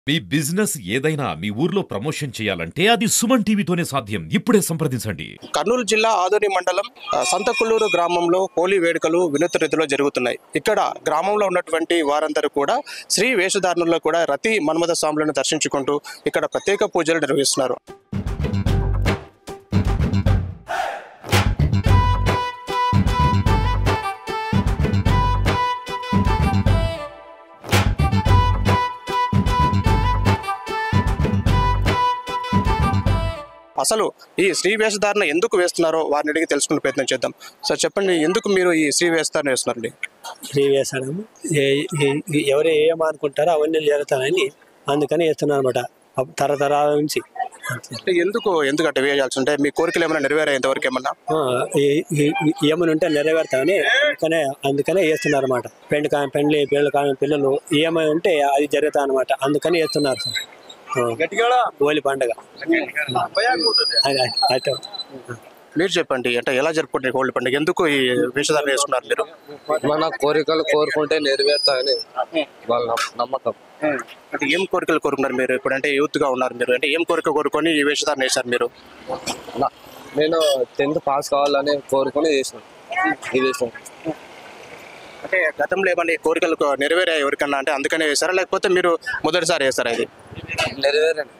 మీ business ఏదైనా మీ ఊర్లో promotion చేయాలంటే అది సుమన్ టీవీతోనే సాధ్యం ఇప్పుడే సంప్రదించండి కర్నూలు జిల్లా ఆదోని మండలం ఆ, సంతకుల్లూరు గ్రామంలో హోలీ వేడుకలు వినూత్న రీతిలో జరుగుతున్నాయి ఇక్కడ గ్రామంలో ఉన్నటువంటి వారందరూ కూడా శ్రీ వేషధారణలో కూడా రతి మన్మథ స్వాములను దర్శించుకుంటూ ఇక్కడ ప్రత్యేక పూజలు నిర్వహిస్తున్నారు అసలు ఈ శ్రీ వేషధారణ ఎందుకు వేస్తున్నారో వారిని అడిగి తెలుసుకునే ప్రయత్నం చేద్దాం సార్ చెప్పండి ఎందుకు మీరు ఈ శ్రీ వేషధారణ వేస్తున్నారండి ఫ్రీ వేసడం ఎవరు ఏమనుకుంటారో అవన్నీ జరుగుతానని అందుకని వేస్తున్నాను అనమాట తరతరాల నుంచి అంటే ఎందుకు ఎందుకు అట్లా వేయాల్సి ఉంటే మీ కోరికలు ఏమైనా నెరవేరాయి ఇంతవరకు ఏమన్నా ఆ, ఈ- ఈ- ఈ- ఏమని ఉంటే నెరవేరుతామని అందుకనే అందుకనే వేస్తున్నారు అనమాట పెండి కా పెండ్లి పిల్లలు కా పిల్లలు ఏమై ఉంటే అది జరుగుతా అనమాట అందుకని వేస్తున్నారు సార్ ఆ, హోలీ పండగ అది- అది- మీరు చెప్పండి అంటే ఎలా జరుపుకుంటారు హోలీ పండుగ ఎందుకు ఈ వేషధారణ వేసుకున్నారు మీరు మన కోరికలు కోరుకుంటే నెరవేరుతాయని వాళ్ళ నమ్మ- నమ్మకం అంటే ఏం కోరికలు కోరుకున్నారు మీరు ఇప్పుడు అంటే యూత్ గా ఉన్నారు మీరు అంటే ఏం కోరిక కోరుకొని ఈ వేషధారణ వేశారు మీరు నా- నేను టెన్త్ పాస్ కావాలని కోరుకొని చేసిన ఇది చేసిన అంటే గతంలో ఏమన్నా ఈ కోరికలు కో- నెరవేరాయి ఎవరికన్నా అంటే అందుకనే వేశారా లేకపోతే మీరు మొదటిసారి వేస్తారా ఇది నెరవేరండి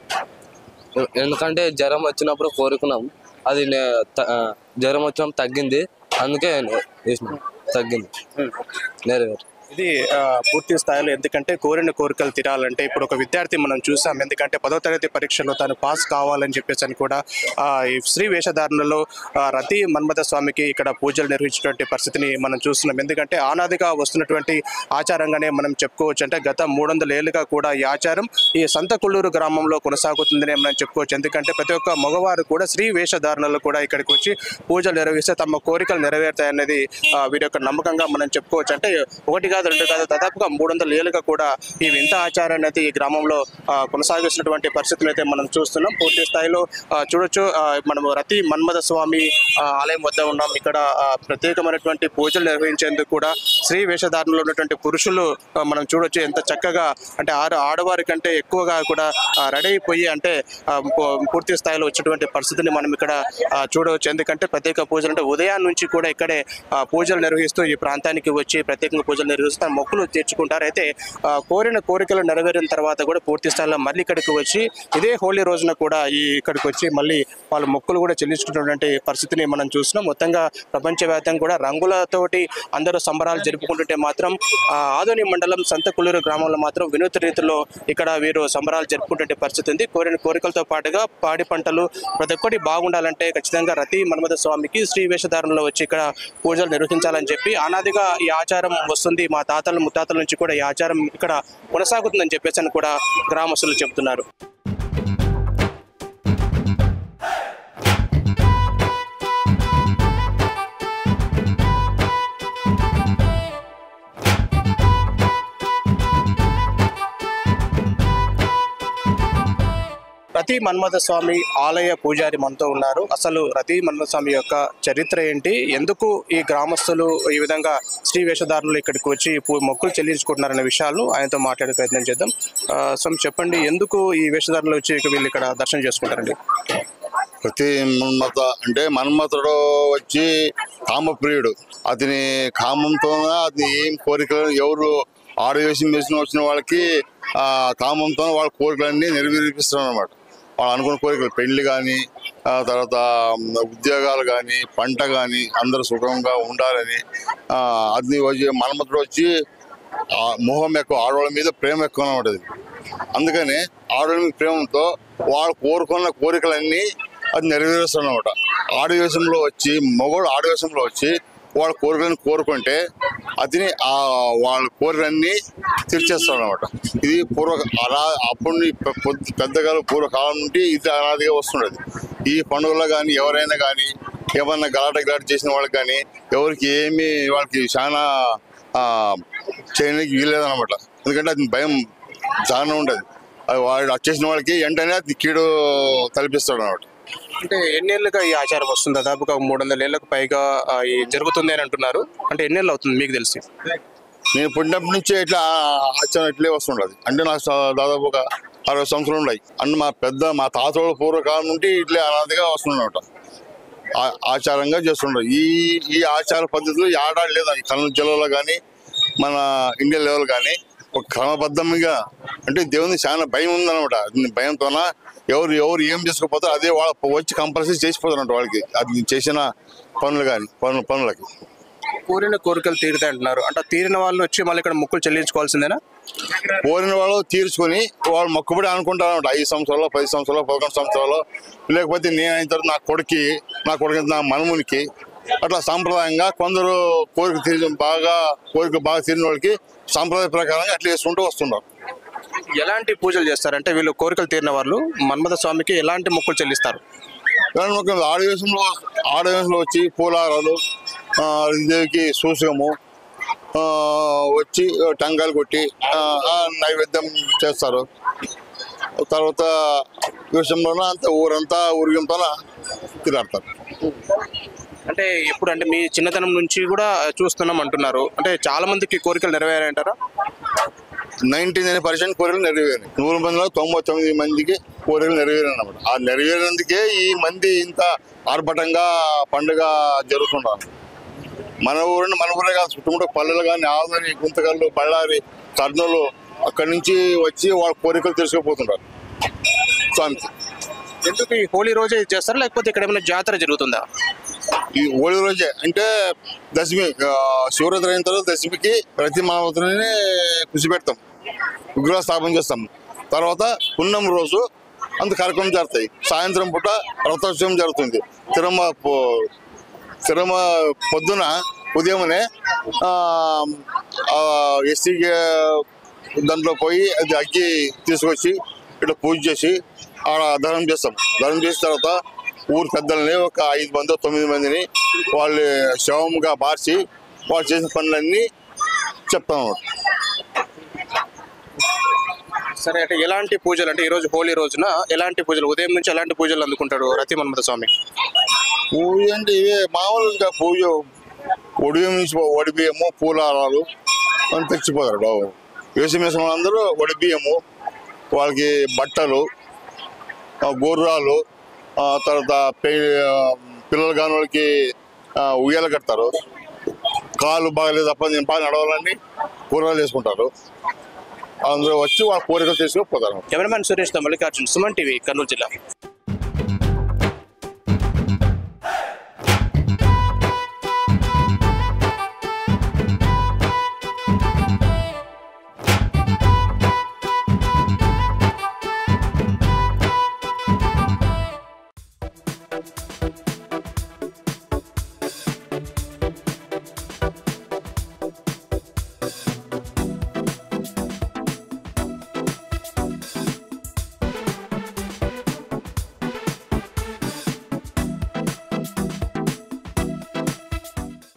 ఎందుకంటే జ్వరం వచ్చినప్పుడు కోరుకున్నాం అది నే- త- ఆ, జ్వరం వచ్చినప్పుడు తగ్గింది అందుకే చేసిన తగ్గింది నెరవేరు ఇది ఆ, పూర్తి స్థాయిలో ఎందుకంటే కోరిన కోరికలు తీరాలంటే ఇప్పుడు ఒక విద్యార్థి మనం చూసాం ఎందుకంటే పదో తరగతి పరీక్షలో తాను పాస్ కావాలని చెప్పేసి అని కూడా ఆ, ఈ శ్రీ వేషధారణలో ఆ, రతి మన్మథ స్వామికి ఇక్కడ పూజలు నిర్వహించినటువంటి పరిస్థితిని మనం చూస్తున్నాం ఎందుకంటే ఆనాదిగా వస్తున్నటువంటి ఆచారంగానే మనం చెప్పుకోవచ్చు అంటే గత మూడు వందల ఏళ్ళుగా కూడా ఈ ఆచారం ఈ సంతకుళ్ళూరు గ్రామంలో కొనసాగుతుందని మనం చెప్పుకోవచ్చు ఎందుకంటే ప్రతి ఒక్క మగవారు కూడా శ్రీ వేషధారణలో కూడా ఇక్కడికి వచ్చి పూజలు నిర్వహిస్తే తమ కోరికలు నెరవేరుతాయనేది ఆ, వీరి యొక్క నమ్మకంగా మనం చెప్పుకోవచ్చు అంటే ఒకటి కాదు రెండు కాదు దాదాపుగా మూడు వందల ఏళ్ళుగా కూడా ఈ వింత ఆచారాన్ని అయితే ఈ గ్రామంలో ఆ, కొనసాగిస్తున్నటువంటి పరిస్థితులు అయితే మనం చూస్తున్నాం పూర్తి స్థాయిలో ఆ, చూడొచ్చు ఆ, మనము రతి మన్మథ స్వామి ఆ, ఆలయం వద్ద ఉన్నాం ఇక్కడ ఆ, ప్రత్యేకమైనటువంటి పూజలు నిర్వహించేందుకు కూడా శ్రీ వేషధారణలో ఉన్నటువంటి పురుషులు ఆ, మనం చూడొచ్చు ఎంత చక్కగా అంటే ఆరు ఆడవారి కంటే ఎక్కువగా కూడా ఆ, రెడీ అయిపోయి అంటే ఆ, పూ- పూర్తి స్థాయిలో వచ్చేటువంటి పరిస్థితిని మనం ఇక్కడ ఆ, చూడవచ్చు ఎందుకంటే ప్రత్యేక పూజలు అంటే ఉదయం నుంచి కూడా ఇక్కడే ఆ, పూజలు నిర్వహిస్తూ ఈ ప్రాంతానికి వచ్చి ప్రత్యేకంగా పూజలు నిర్వహిస్తూ తమ మొక్కులు తీర్చుకుంటారు అయితే ఆ, కోరిన కోరికలు నెరవేరిన తర్వాత కూడా పూర్తి స్థాయిలో మళ్ళీ ఇక్కడికి వచ్చి ఇదే హోలీ రోజున కూడా ఈ ఇక్కడికి వచ్చి మళ్ళీ వాళ్ళ మొక్కులు కూడా చెల్లించుకున్నటువంటి పరిస్థితిని మనం చూస్తున్నాం మొత్తంగా ప్రపంచవ్యాప్తంగా కూడా రంగులతోటి అందరూ సంబరాలు జరుపుకుంటుంటే మాత్రం ఆ, ఆదోని మండలం సంతకుల్లూరు గ్రామంలో మాత్రం వినూత్న రీతిలో ఇక్కడ వీరు సంబరాలు జరుపుకుంటుంటే పరిస్థితి ఉంది కోరిన కోరికలతో పాటుగా పాడి పంటలు ప్రతి ఒక్కటి బాగుండాలంటే ఖచ్చితంగా రతి మన్మథ స్వామికి శ్రీ వేషధారణలో వచ్చి ఇక్కడ పూజలు నిర్వహించాలని చెప్పి అనాదిగా ఈ ఆచారం వస్తుంది మా తాతల ముత్తాతల నుంచి కూడా ఈ ఆచారం ఇక్కడ కొనసాగుతుందని చెప్పేసి అని కూడా గ్రామస్తులు చెబుతున్నారు రతి మన్మథ స్వామి ఆలయ పూజారి మనతో ఉన్నారు అసలు రతి మన్మథ స్వామి యొక్క చరిత్ర ఏంటి ఎందుకు ఈ గ్రామస్తులు ఈ విధంగా శ్రీ వేషధారులు ఇక్కడికి వచ్చి పూ- మొక్కులు చెల్లించుకుంటున్నారనే విషయాలు ఆయనతో మాట్లాడే ప్రయత్నం చేద్దాం ఆ, స్వామి చెప్పండి ఎందుకు ఈ వేషధారులు వచ్చి ఇక వీళ్ళు ఇక్కడ దర్శనం చేసుకుంటారండి ప్రతి మన్మత అంటే మన్మథుడు వచ్చి కామప్రియుడు అతని కామంతో అతని ఏం కోరికలు ఎవరు ఆడవేషం వేసిన వచ్చిన వాళ్ళకి ఆ కామంతో వాళ్ళ కోరికలన్నీ నెరవేర్పిస్తున్నారు అనమాట వాళ్ళు అనుకున్న కోరికలు పెళ్లి కానీ తర్వాత మ్, ఉద్యోగాలు కానీ పంట కానీ అందరూ సుఖంగా ఉండాలని ఆ, అది వచ్చి మన్మథుడు వచ్చి ఆ మొహం ఎక్కువ ఆడవాళ్ళ మీద ప్రేమ ఎక్కువ ఉంటుంది అందుకని ఆడవాళ్ళ మీద ప్రేమతో వాళ్ళు కోరుకున్న కోరికలన్నీ అది నెరవేరుస్తాడు అనమాట ఆడవేశంలో వచ్చి మగవాడు ఆడవేశంలో వచ్చి వాళ్ళ కోరికలను కోరుకుంటే అతని ఆ వాళ్ళ కోరికలన్నీ తీర్చేస్తాడు అనమాట ఇది పూర్వ అలా అప్పటి నుంచి పె- పొద్దు- పెద్దగా పూర్వకాలం నుండి ఇది అనాదిగా వస్తున్నది ఈ పండుగలో కానీ ఎవరైనా కానీ ఏమన్నా గలాట గలాట చేసిన వాళ్ళకి కానీ ఎవరికి ఏమి వాళ్ళకి చాలా ఆ, చేయడానికి వీల్లేదన్నమాట ఎందుకంటే అది భయం చాలా ఉండదు అది వాడు వచ్చేసిన వాళ్ళకి వెంటనే అది కీడు తలపిస్తాడు అనమాట అంటే ఎన్నేళ్ళుగా ఈ ఆచారం వస్తుంది దాదాపుగా మూడు వందల ఏళ్ళకు పైగా ఆ, ఈ జరుగుతుంది అని అంటున్నారు అంటే ఎన్నేళ్ళు అవుతుంది మీకు తెలిసి నేను పుట్టినప్పటి నుంచే ఇట్లా ఆచారం ఇట్లే వస్తుండదు అంటే నాకు సా- దాదాపు ఒక అరవై సంవత్సరాలు ఉన్నాయి అన్న మా పెద్ద మా తాతోళ్ళ పూర్వకాలం నుండి ఇట్లే అనాదిగా వస్తున్నారట ఆ- ఆచారంగా చేస్తుండ్రు ఈ ఈ ఆచార పద్ధతులు ఏడాది లేదా ఈ కర్నూలు జిల్లాలో కానీ మన ఇండియా లెవెల్ కానీ ఒక క్రమబద్ధంగా అంటే దేవుని చాలా భయం ఉందన్నమాట అది భయంతోన ఎవరు ఎవరు ఏం చేసుకోపోతారో అదే వాళ్ళ వచ్చి కంపల్సరీ చేసిపోతారంట వాళ్ళకి అది చేసిన పనులు కానీ పనులు పనులకి కోరిన కోరికలు తీరుతాయి అంటున్నారు అంటే తీరిన వాళ్ళు వచ్చి మళ్ళీ ఇక్కడ మొక్కులు చెల్లించుకోవాల్సిందేనా కోరిన వాళ్ళు తీర్చుకొని వాళ్ళు మొక్కుబడి అనుకుంటారు ఐదు సంవత్సరాలు పది సంవత్సరాలు పదకొండు సంవత్సరాలు లేకపోతే నేను అయిన తర్వాత నా కొడుక్కి నా కొడుకు నా మనమునికి అట్లా సాంప్రదాయంగా కొందరు కోరిక తీరి బాగా కోరిక బాగా తీరిన వాళ్ళకి సాంప్రదాయ ప్రకారంగా అట్లా చేసుకుంటూ వస్తున్నారు ఎలాంటి పూజలు చేస్తారంటే వీళ్ళు కోరికలు తీరిన వాళ్ళు మన్మథ స్వామికి ఎలాంటి మొక్కులు చెల్లిస్తారు కానీ ఒక ఆడవేశంలో ఆడవేశంలో వచ్చి పూలారాలు ఆ, దేవికి సూసకము ఆ, వచ్చి టంకాయలు కొట్టి ఆ, ఆ నైవేద్యం చేస్తారు తర్వాత విషయంలోన అంత ఊరంతా ఊరికంతోన తిరాడతారు అంటే ఎప్పుడు అంటే మీ చిన్నతనం నుంచి కూడా చూస్తున్నాం అంటున్నారు అంటే చాలా మందికి కోరికలు నెరవేరాయంటారా నైన్టీ నైన్ పర్సెంట్ కోరికలు నెరవేరాయి నూరు మందిలో తొంభై తొమ్మిది మందికి కోరికలు నెరవేరాయి అన్నమాట ఆ నెరవేరినందుకే ఈ మంది ఇంత ఆర్భటంగా పండుగ జరుగుతున్నారు మన ఊరిని మన ఊరే కాదు చుట్టుముట్టు పల్లెలు కానీ ఆదరి గుంతకల్లు బళ్ళారి కర్నూలు అక్కడి నుంచి వచ్చి వాళ్ళ కోరికలు తెలుసుకుపోతుంటారు స్వామికి ఎందుకు ఈ హోలీ రోజే ఇది చేస్తారా లేకపోతే ఇక్కడ ఏమైనా జాతర జరుగుతుందా ఈ ఓడి రోజే అంటే దశమి ఆ, శివరాత్రి అయిన తర్వాత దశమికి ప్రతి మానవతని కృషి పెడతాం విగ్రహ స్థాపన చేస్తాం తర్వాత పున్నం రోజు అంత కార్యక్రమం జరుగుతాయి సాయంత్రం పూట రథోత్సవం జరుగుతుంది తిరుమ తిరుమ పొద్దున ఉదయమనే ఎస్సీ దాంట్లో పోయి అది అగ్గి తీసుకొచ్చి ఇట్లా పూజ చేసి ఆడ ధనం చేస్తాం ధనం చేసిన తర్వాత ఊరు పెద్దల్ని ఒక ఐదు మంది తొమ్మిది మందిని వాళ్ళు శవంగా మార్చి వాళ్ళు చేసిన పనులన్నీ చెప్తాం అన్నమాట సరే అంటే ఎలాంటి పూజలు అంటే ఈ రోజు హోలీ రోజున ఎలాంటి పూజలు ఉదయం నుంచి ఎలాంటి పూజలు అందుకుంటాడు రతి మన్మథ స్వామి పూజ అంటే ఇవే మామూలు ఇంకా పూజ ఒడిబియ్యం నుంచి ఒడిబియ్యము పూలారాలు అని తెచ్చిపోతారు వేసమేసం అందరూ ఒడిబియ్యము వాళ్ళకి బట్టలు ఆ, గుర్రాలు ఆ, తర్వాత పె ఆ, పిల్లలు కాని వాళ్ళకి ఆ, ఉయ్యాల కడతారు కాళ్ళు బాగలేదు తప్ప నేను బాగా నడవాలని కూరలు చేసుకుంటారు అందరూ వచ్చి వాళ్ళ కోరికలు తీసుకుని పోతారు కెమెరామ్యాన్ సురేష్ తో మల్లికార్జున్ సుమన్ టీవీ కర్నూలు జిల్లా